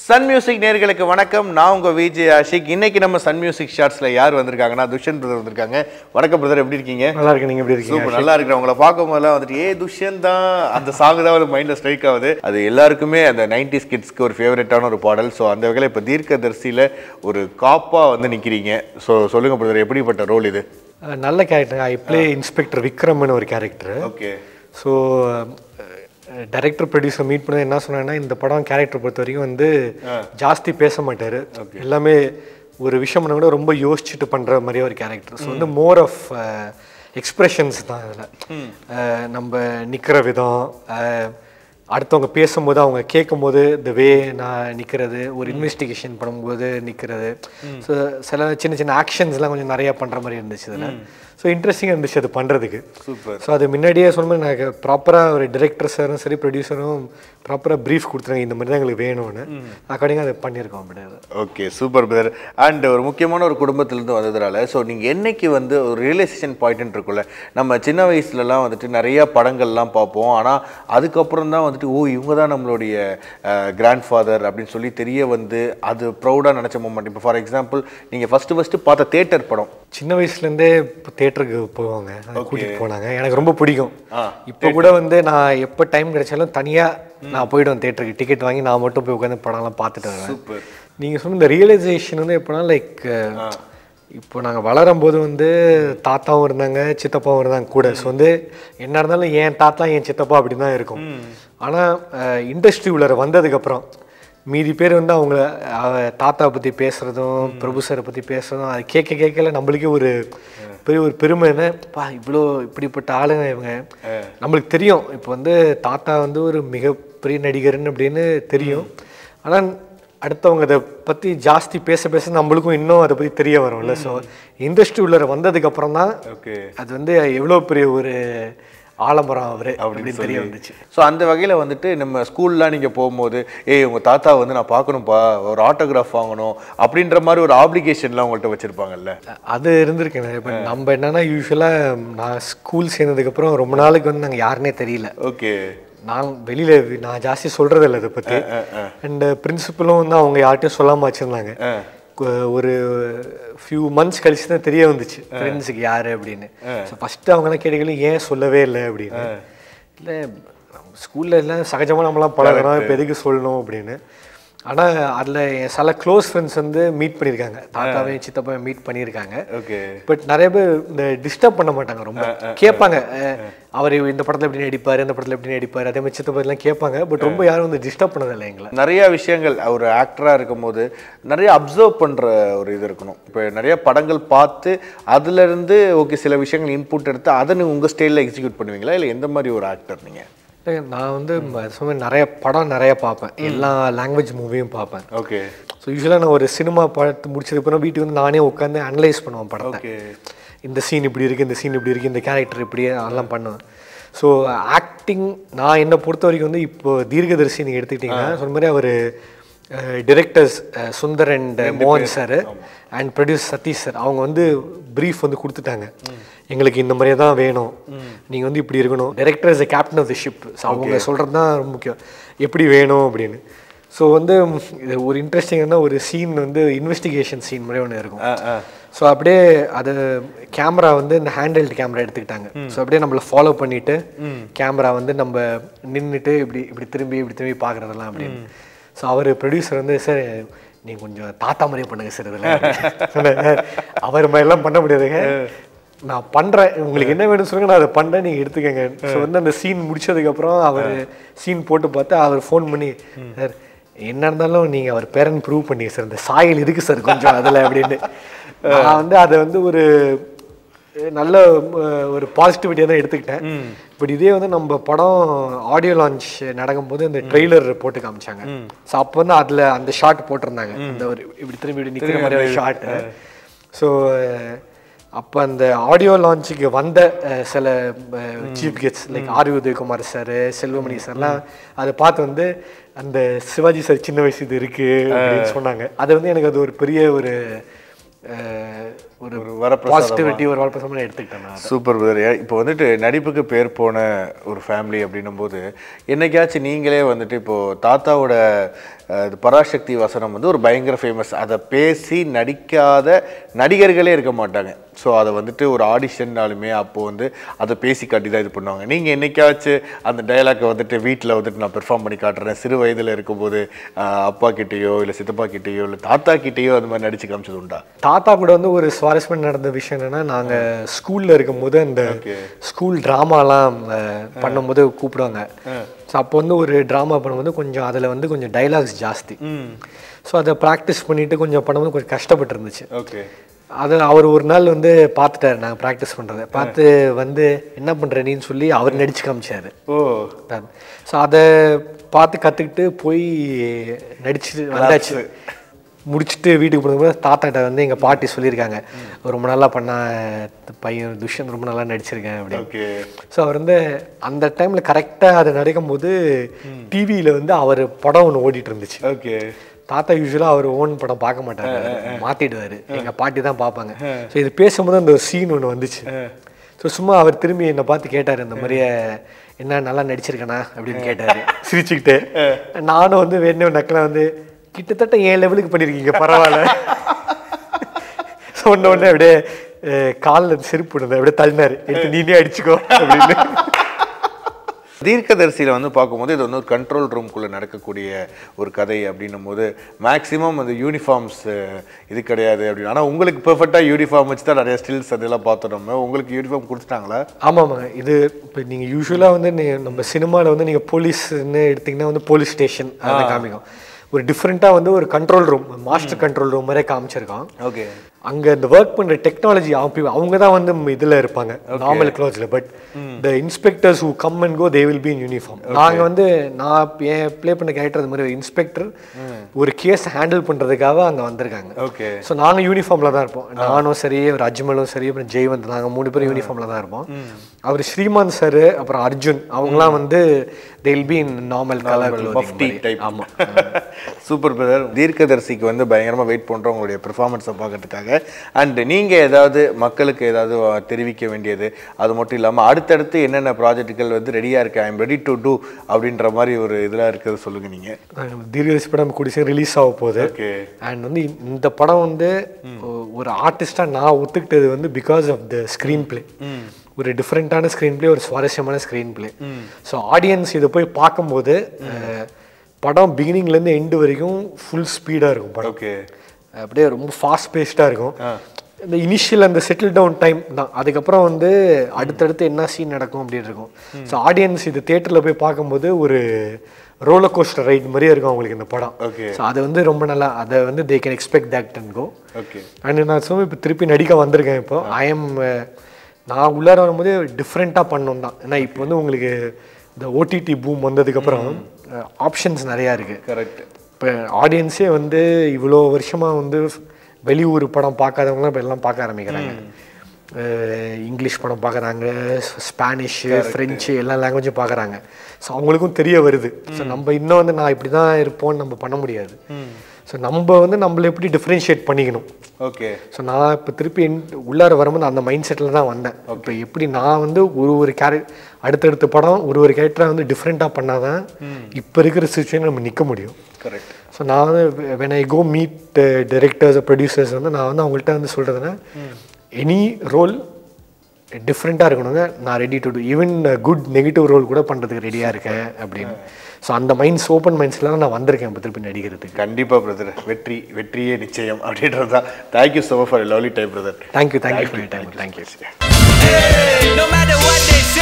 Sun music நேர்களுக்கு வணக்கம் நான் உங்க விஜய் ஆஷிக் இன்னைக்கு நம்ம சன் மியூசிக் ஷார்ட்ஸ்ல யார் வந்திருக்காங்கன்னா துஷ்யந்த் பிரதர் வந்திருக்காங்க வணக்கம் பிரதர் எப்படி இருக்கீங்க நல்லா இருக்கு நீங்க எப்படி இருக்கீங்க சூப்பர் நல்லா இருக்கிறேன் உங்களை பார்க்கும் போதெல்லாம் வந்துட்டு ஏ துஷ்யந்த் தான் அந்த சாங் தான் ஒரு மைண்ட்ல ஸ்ட்ரைக் ஆகுது அது எல்லாருக்குமே அந்த நைன்டி கிட்ஸ்க்கு ஒரு ஃபேவரட்டான ஒரு பாடல் ஸோ அந்த வகையில் இப்போ தீர்க்கதரிசியில ஒரு காப்பா வந்து நிக்கிறீங்க ஸோ சொல்லுங்க பிரதர் எப்படிப்பட்ட ரோல் இது அஹ் நல்ல கேரக்டர் ஐ ப்ளே இன்ஸ்பெக்டர் விக்ரம்னு ஒரு character okay so director producer meet பண்ண என்ன சொன்னாங்கன்னா இந்த படம் கேரக்டர் பொறுத்த வரைக்கும் வந்து ஜாஸ்தி பேச மாட்டார் எல்லாமே ஒரு விஷயம் பண்ண கூட ரொம்ப யோசிச்சுட்டு பண்ணுற மாதிரியே ஒரு கேரக்டர் ஸோ வந்து மோர் ஆஃப் எக்ஸ்பிரஷன்ஸ் தான் இதில் நம்ம நிற்கிற விதம் அஹ், அடுத்தவங்க பேசும்போது அவங்க கேட்கும்போது இந்த வே நான் நிற்கிறது ஒரு இன்வெஸ்டிகேஷன் பண்ணும்போது நிற்கிறது ஸோ சில சின்ன சின்ன ஆக்ஷன்ஸ்லாம் கொஞ்சம் நிறையா பண்ணுற மாதிரி இருந்துச்சு இதில் ஸோ இன்ட்ரெஸ்டிங்காக இருந்துச்சு அது பண்ணுறதுக்கு சூப்பர் ஸோ அது முன்னாடியே சொன்ன மாதிரி எனக்கு ப்ராப்பராக ஒரு டிரெக்டர் சாரும் சரி ப்ரொடியூசரும் ப்ராப்பராக ப்ரீஃப் கொடுத்துருங்க இந்த மாதிரி தான் எங்களுக்கு வேணும்னு அக்கார்டிங்காக அதை பண்ணியிருக்கோம் அப்படி அது ஓகே சூப்பர் பிரதர் அண்ட் ஒரு முக்கியமான ஒரு குடும்பத்திலேருந்து வந்ததுனால ஸோ நீங்கள் என்னைக்கு வந்து ஒரு ரியலைசேஷன் பாயிண்ட் இருக்குல்ல நம்ம சின்ன வயசுலலாம் வந்துட்டு நிறைய படங்கள்லாம் பார்ப்போம் ஆனால் அதுக்கப்புறம் தான் வந்துட்டு ஓ இவங்க தான் நம்மளுடைய கிராண்ட் ஃபாதர் அப்படின்னு சொல்லி தெரிய வந்து அது ப்ரௌடாக நினச்ச மூமெண்ட் இப்போ ஃபார் எக்ஸாம்பிள் நீங்கள் ஃபஸ்ட்டு ஃபஸ்ட்டு பார்த்த தேட்டர் படம் சின்ன வயசுலேருந்தே இப்போ தேட்டருக்கு போவாங்க அதை கூட்டிகிட்டு போனாங்க எனக்கு ரொம்ப பிடிக்கும் ஆ, இப்போ கூட வந்து நான் எப்போ டைம் கிடைச்சாலும் தனியாக நான் போயிடுவேன் தேட்டருக்கு டிக்கெட் வாங்கி நான் மட்டும் போய் உட்காந்து படம்லாம் பார்த்துட்டு வருவேன் சூப்பர் நீங்கள் சொன்ன இந்த ரியலைசேஷன் வந்து எப்படின்னா லைக் இப்போ நாங்கள் வளரும் போது வந்து தாத்தாவும் இருந்தாங்க சித்தப்பாவும் இருந்தாங்க கூட ஸோ வந்து என்ன இருந்தாலும் என் தாத்தா என் சித்தப்பா அப்படி தான் இருக்கும் ஆனால் இண்டஸ்ட்ரி உள்ளார வந்ததுக்கப்புறம் மீதி பேர் வந்து அவங்க அவ தாத்தா பற்றி பேசுகிறதும் பிரபு சாரை பற்றி பேசுகிறதும் அது கேட்க கேட்கல நம்மளுக்கே ஒரு பெரிய ஒரு பெருமை என்ன பா இவ்வளோ இப்படிப்பட்ட ஆளுங்க இவங்க நம்மளுக்கு தெரியும் இப்போ வந்து தாத்தா வந்து ஒரு மிகப்பெரிய நடிகர்னு அப்படின்னு தெரியும் ஆனால் அடுத்தவங்க அதை பற்றி ஜாஸ்தி பேச பேச நம்மளுக்கும் இன்னும் அதை பற்றி தெரிய வரும்ல ஸோ இண்டஸ்ட்ரி உள்ளர வந்ததுக்கு அப்புறம் தான் ஓகே அது வந்து எவ்வளோ பெரிய ஒரு ஆலமரம் அவர் அப்படின்னு தெரிய வந்துச்சு ஸோ அந்த வகையில் வந்துட்டு நம்ம ஸ்கூல்லாம் நீங்கள் போகும்போது ஏய் உங்கள் தாத்தா வந்து நான் பார்க்கணும்ப்பா ஒரு ஆட்டோகிராஃப் வாங்கணும் அப்படின்ற மாதிரி ஒரு ஆப்ளிகேஷன்லாம் உங்கள்கிட்ட வச்சுருப்பாங்கல்ல அது இருந்திருக்கேன் இப்போ நம்ம என்னன்னா யூஸ்வலாக நான் ஸ்கூல் சேர்ந்ததுக்கப்புறம் ரொம்ப நாளைக்கு வந்து நாங்கள் யாருன்னே தெரியல ஓகே நான் வெளியில நான் ஜாஸ்தி சொல்றது இல்லை இதை பற்றி அண்ட் பிரின்சிபலும் வந்து அவங்க யார்கிட்டயும் சொல்லாம வச்சிருந்தாங்க கு- ஒரு ஃபியூ மந்த்ஸ் கழிச்சு தான் தெரிய வந்துச்சு ஃப்ரெண்ட்ஸுக்கு யாரு அப்படின்னு ஸோ ஃபஸ்ட்டு அவங்களாம் கேட்டீங்க ஏன் சொல்லவே இல்லை அப்படின்னு இல்லை ஸ்கூல்ல எல்லாம் சகஜமாக நம்மளாம் பழகிறோம் இப்போ எதுக்கு சொல்லணும் அப்படின்னு ஆனால் அதில் என் சில க்ளோஸ் ஃப்ரெண்ட்ஸ் வந்து மீட் பண்ணியிருக்காங்க தாத்தாவையும் சித்தப்பாவையும் மீட் பண்ணியிருக்காங்க ஓகே பட் நிறைய பேர் இந்த டிஸ்டர்ப் பண்ண மாட்டாங்க ரொம்ப கேட்பாங்க அவர் இந்த படத்தில் எப்படி நடிப்பார் இந்த படத்தில் எப்படி நடிப்பார் அதே மாதிரி சித்தப்பா எல்லாம் கேட்பாங்க பட் ரொம்ப யாரும் வந்து டிஸ்டர்ப் பண்ணதில்லை எங்களை நிறைய விஷயங்கள் ஒரு ஆக்டராக இருக்கும்போது நிறைய அப்சர்வ் பண்ணுற ஒரு இது இருக்கணும் இப்போ நிறைய படங்கள் பார்த்து அதுலேருந்து ஓகே சில விஷயங்கள் இன்புட் எடுத்து அதை நீங்கள் உங்கள் ஸ்டைலில் எக்ஸிக்யூட் பண்ணுவீங்களா இல்லை எந்த மாதிரி ஒரு ஆக்டர் நீங்கள் இல்ல, நான் வந்து ம- சும்மா நிறைய படம் நிறைய பார்ப்பேன் எல்லா லாங்குவேஜ் மூவியும் பார்ப்பேன் ஓகே ஸோ யூஸ்வலாக நான் ஒரு சினிமா படத்தை முடிச்சதுக்கு அப்புறம் வீட்டுக்கு வந்து நானே உட்காந்து அனலைஸ் பண்ணுவேன் படத்தை ஓகே இந்த சீன் இப்படி இருக்குது இந்த சீன் இப்படி இருக்குது இந்த கேரக்டர் இப்படி அதெல்லாம் பண்ணுவேன் ஸோ ஆக்டிங் நான் என்னை பொறுத்த வரைக்கும் வந்து இப்போ தீர்க்கதரிசி நீங்கள் எடுத்துக்கிட்டிங்கன்னா சொன்ன மாதிரி அவர் டிரெக்டர்ஸ் சுந்தர் அண்ட் மோகன் sir and produce Sathish sir அவங்க வந்து ப்ரீஃப் வந்து கொடுத்துட்டாங்க எங்களுக்கு இந்த மாதிரியே தான் வேணும் நீங்கள் வந்து இப்படி இருக்கணும் director is captain of the ship so அவங்க சொல்கிறது தான் ரொம்ப முக்கியம் எப்படி வேணும் அப்படின்னு ஸோ வந்து இது ஒரு இன்ட்ரெஸ்டிங்கான ஒரு சீன் வந்து இன்வெஸ்டிகேஷன் சீன் மாதிரி ஒன்று இருக்கும் ஆ ஆ ஸோ அப்படியே அது கேமரா வந்து இந்த ஹேண்டல்டு கேமரா எடுத்துக்கிட்டாங்க ஸோ அப்படியே நம்மளை ஃபாலோ பண்ணிட்டு கேமரா வந்து நம்ம நின்றுட்டு இப்படி இப்படி திரும்பி இப்படி திரும்பி பார்க்குறதெல்லாம் அப்படின்னு ஸோ அவர் ப்ரொடியூசர் வந்து சார் நீங்கள் கொஞ்சம் தாத்தா மாதிரியே பண்ணுங்க சார் இதில் சொன்னேன் அவர் மாதிரிலாம் பண்ண முடியாதுங்க நான் பண்ணுறேன் உங்களுக்கு என்ன வேணும்னு சொல்லுங்க நான் அதை பண்ணுறேன் நீங்கள் எடுத்துக்கங்க ஸோ வந்து அந்த சீன் முடிச்சதுக்கப்புறம் அவர் சீன் போட்டு பார்த்து அவர் ஃபோன் பண்ணி சார் என்ன இருந்தாலும் நீங்கள் அவர் பேரன் ப்ரூவ் பண்ணீங்க சார் இந்த சாயல் இருக்கு சார் கொஞ்சம் அதில் அப்படின்னு நான் வந்து அதை வந்து ஒரு நல்ல அஹ், ஒரு பாசிட்டிவிட்டியாக தான் எடுத்துக்கிட்டேன் பட் இதே வந்து நம்ம படம் ஆடியோ லான்ச் நடக்கும்போது இந்த ட்ரெய்லர் போட்டு காமிச்சாங்க ஸோ அப்போ வந்து அதில் அந்த ஷாட் போட்டிருந்தாங்க அந்த ஒரு இப்படி திரும்பி இப்படி நிற்கிற மாதிரி ஒரு ஷாட் ஸோ அப்போ அந்த ஆடியோ லான்ச்சுக்கு வந்த அஹ், சில chief guests like R Udhayakumar sir Selvamani சார்லாம் அதை பார்த்து வந்து அந்த சிவாஜி சார் சின்ன வயசு இது இருக்கு அப்படின்னு சொன்னாங்க அது வந்து எனக்கு அது ஒரு பெரிய ஒரு அஹ், ஒரு ஒரு வரப்பிரசாதமா. பாசிட்டிவிட்டி ஒரு வரப்பிரசாதமாக எடுத்துக்கிட்டேன் நான் சூப்பர் பிரதர் இப்போ வந்துட்டு நடிப்புக்கு பேர் போன ஒரு ஃபேமிலி அப்படின்னும் போது என்னைக்காச்சும் நீங்களே வந்துட்டு இப்போ தாத்தாவோட அஹ், பராசக்தி வசனம் வந்து ஒரு பயங்கர ஃபேமஸ் அதை பேசி நடிக்காத நடிகர்களே இருக்க மாட்டாங்க ஸோ அதை வந்துட்டு ஒரு ஆடிஷன்னாலுமே அப்போ வந்து அதை பேசி காட்டி தான் இது பண்ணுவாங்க நீங்கள் என்னைக்காச்சும் அந்த டயலாக்கை வந்துட்டு வீட்டில் வந்துட்டு நான் பெர்ஃபார்ம் பண்ணி காட்டுறேன் சிறு வயதில் இருக்கும்போது அஹ், அப்பா கிட்டேயோ இல்லை சித்தப்பா கிட்டேயோ இல்லை தாத்தா கிட்டேயோ அது மாதிரி நடிச்சு காமிச்சது உண்டா தாத்தா கூட வந்து ஒரு சுவாரஸ்யமாக நடந்த விஷயம் என்னன்னா நாங்க ஸ்கூல்ல இருக்கும்போது அந்த ஸ்கூல் ட்ராமாலாம் பண்ணும்போது கூப்பிடுவாங்க ஸோ அப்போ வந்து ஒரு ட்ராமா பண்ணும்போது கொஞ்சம் அதில் வந்து கொஞ்சம் டைலாக்ஸ் ஜாஸ்தி ஸோ அதை ப்ராக்டிஸ் பண்ணிட்டு கொஞ்சம் பண்ணும்போது கொஞ்சம் கஷ்டப்பட்டு இருந்துச்சு ஓகே அது அவர் ஒரு நாள் வந்து பார்த்துட்டாரு நாங்கள் ப்ராக்டிஸ் பண்ணுறதை பார்த்து வந்து என்ன பண்ணுற நீன்னு சொல்லி அவர் நடிச்சு காமிச்சாரு ஓ ஸோ அதை பார்த்து கற்றுக்கிட்டு போய் நடிச்சுட்டு வந்தாச்சு முடிச்சுட்டு வீட்டுக்கு போகும்போது தாத்தாட்ட வந்து எங்கள் பாட்டி சொல்லியிருக்காங்க ரொம்ப நல்லா பண்ண பையன் துஷ்யந்த் ரொம்ப நல்லா நடிச்சிருக்கேன் அப்படின்னு ஓகே ஸோ அவர் வந்து அந்த டைமில் கரெக்டாக அதை நடக்கும்போது டிவியில் வந்து அவர் படம் ஒன்று ஓடிட்டு இருந்துச்சு ஓகே தாத்தா யூஸ்வலாக அவர் ஓன் படம் பார்க்க மாட்டாரு மாத்திடுவாரு எங்க பாட்டி தான் பார்ப்பாங்க ஸோ இது பேசும்போது அந்த சீன் ஒன்று வந்துச்சு ஸோ சும்மா அவர் திரும்பி என்னை பார்த்து கேட்டார் இந்த மாதிரியே என்ன நல்லா நடிச்சிருக்கேனா அப்படின்னு கேட்டாரு சிரிச்சுக்கிட்டு நானும் வந்து வேணும் நக்கல வந்து கிட்டத்தட்ட என் லெவலுக்கு பண்ணியிருக்கீங்க பரவாயில்ல சொன்ன உடனே அப்படியே காலில் செருப்பு விடுது அப்படியே தள்ளினாரு எடுத்து நீனே அடிச்சுக்கோ அப்படின்னு தீர்க்கதரிசியில் வந்து பார்க்கும்போது இது வந்து ஒரு கண்ட்ரோல் ரூம்குள்ளே நடக்கக்கூடிய ஒரு கதை அப்படின்னும் போது மேக்ஸிமம் அந்த யூனிஃபார்ம்ஸ் இது கிடையாது அப்படின்னு ஆனால் உங்களுக்கு பெர்ஃபெக்டாக யூனிஃபார்ம் வச்சு தான் நிறைய ஸ்டில்ஸ் அதெல்லாம் பார்த்தோம் நம்ம உங்களுக்கு யூனிஃபார்ம் கொடுத்துட்டாங்களா ஆமாம்மாங்க இது இப்போ நீங்கள் யூஸ்வலாக வந்து நீ- நம்ம சினிமாவில் வந்து நீங்கள் போலீஸ்ன்னு எடுத்தீங்கன்னா வந்து போலீஸ் ஸ்டேஷன் அதை காமிக்கும் ஒரு டிஃப்ரெண்ட்டாக வந்து ஒரு control room master control room மாதிரியே காமிச்சிருக்கோம் ஓகே அங்கே இந்த ஒர்க் பண்ணுற டெக்னாலஜி அவங்க தான் வந்து இதில் இருப்பாங்க நார்மல் க்ளோத்ஸில் but the inspectors who come and go they will be in uniform நாங்கள் வந்து நான் என் ப்ளே பண்ண கேரக்டர் அது மாதிரி ஒரு இன்ஸ்பெக்டர் ஒரு கேஸ் ஹேண்டில் பண்ணுறதுக்காக அங்கே வந்திருக்காங்க ஓகே ஸோ நாங்கள் யூனிஃபார்மில் தான் இருப்போம் நானும் சரி ஒரு அஜ்மலும் சரி அப்புறம் ஜெய்வந்த் நாங்கள் மூணு பேரும் யூனிஃபார்மில் தான் இருப்போம் அவர் ஸ்ரீமான் சார் அப்புறம் அர்ஜுன் அவங்களாம் வந்து they'll be in normal colour பஃப்டி டைப் ஆமாம் சூப்பர் பிரதர் தீர்க்கதரிசிக்கு வந்து பயங்கரமாக வெயிட் பண்ணுறோம் உங்களுடைய பெர்ஃபார்மன்ஸை பார்க்கறதுக்காக அண்ட் நீங்கள் ஏதாவது மக்களுக்கு ஏதாவது தெரிவிக்க வேண்டியது அது மட்டும் இல்லாமல் அடுத்தடுத்து என்னென்ன ப்ராஜெக்ட்டுகள் வந்து ரெடியாக இருக்கு ஐம் ரெடி டு டூ அப்படின்ற மாதிரி ஒரு இதெல்லாம் இருக்கிறது சொல்லுங்கள் நீங்கள் தீர்கதரிசி படம் கூடிய ரிலீஸ் ஆக போகுது ஓகே அண்ட் வந்து இந்த படம் வந்து ஒ- ஒரு ஆர்டிஸ்டாக நான் ஒத்துக்கிட்டது வந்து because of the screen play ஒரு டிஃப்ரெண்ட்டான ஸ்க்ரீன் பிளே ஒரு சுவாரஸ்யமான ஸ்க்ரீன் பிளே ஸோ ஆடியன்ஸ் இதை போய் பார்க்கும்போது அஹ், படம் பிகினிங்லேருந்து எண்டு வரைக்கும் ஃபுல் ஸ்பீடாக இருக்கும் படம் ஓகே அப்படியே ரொம்ப ஃபாஸ்ட் பேஸ்டாக இருக்கும் இந்த இனிஷியல் அந்த செட்டில் டவுன் டைம் தான் அதுக்கப்புறம் வந்து அடுத்தடுத்து என்ன சீன் நடக்கும் அப்படின்னு இருக்கும் ஸோ ஆடியன்ஸ் இது தேட்டரில் போய் பார்க்கும்போது ஒரு ரோலர் கோஸ்டர் ரைட் மாதிரியே இருக்கும் அவங்களுக்கு இந்த படம் Okay. ஸோ அது வந்து ரொம்ப நல்லா அதை வந்து they can expect that and go okay and நான் சும்மா இப்போ திருப்பி நடிக்க வந்திருக்கேன் இப்போ ஐ எம் நான் உள்ளார வரும்போது டிஃப்ரெண்ட்டாக பண்ணணும் தான் ஏன்னா இப்போ வந்து உங்களுக்கு இந்த ஓடிடி பூம் வந்ததுக்கப்புறம் ஆப்ஷன்ஸ் நிறையா இருக்குது கரெக்ட் இப்போ ஆடியன்ஸே வந்து இவ்வளோ வருஷமாக வந்து வெளியூர் படம் பார்க்காதவங்களாம் இப்போ எல்லாம் பார்க்க ஆரம்பிக்கிறாங்க அஹ் இங்கிலீஷ் படம் பார்க்குறாங்க ஸ்பானிஷு ஃப்ரெஞ்சு எல்லா லாங்குவேஜும் பார்க்குறாங்க ஸோ அவங்களுக்கும் தெரிய வருது ஸோ நம்ம இன்னும் வந்து நான் இப்படி தான் இருப்போம்னு நம்ம பண்ண முடியாது ஸோ நம்ம வந்து நம்மளை எப்படி டிஃப்ரென்ஷியேட் பண்ணிக்கணும் ஓகே ஸோ நான் இப்போ திருப்பி in- உள்ளார வரும்போது அந்த மைண்ட் செட்டில் தான் வந்தேன் இப்போ எப்படி நான் வந்து ஒரு ஒரு கேரக் அடுத்தடுத்த படம் ஒரு ஒரு கேரக்டரை வந்து டிஃப்ரெண்ட்டாக பண்ணாதான் இப்போ இருக்கிற சுச்சுவேஷன் நம்ம நிற்க முடியும் கரெக்ட் ஸோ நான் வந்து when I go meet directors producers வந்து நான் வந்து அவங்கள்ட்ட வந்து சொல்கிறதுனா எனி ரோல் டிஃப்ரெண்ட்டாக இருக்கணுங்க நான் ready to do even good negative role கூட பண்ணுறதுக்கு ரெடியாக இருக்கேன் அப்படின்னு ஸோ அந்த மைண்ட்ஸ் ஓப்பன் மைண்ட்ஸில் நான் வந்திருக்கேன் இப்போ திருப்பி நடிக்கிறதுக்கு கண்டிப்பாக பிரதர் வெற்றி வெற்றியே நிச்சயம் அப்படின்றது தான் thank you so much for lovely time brother thank you thank you for time thank you Hey, no matter what they say.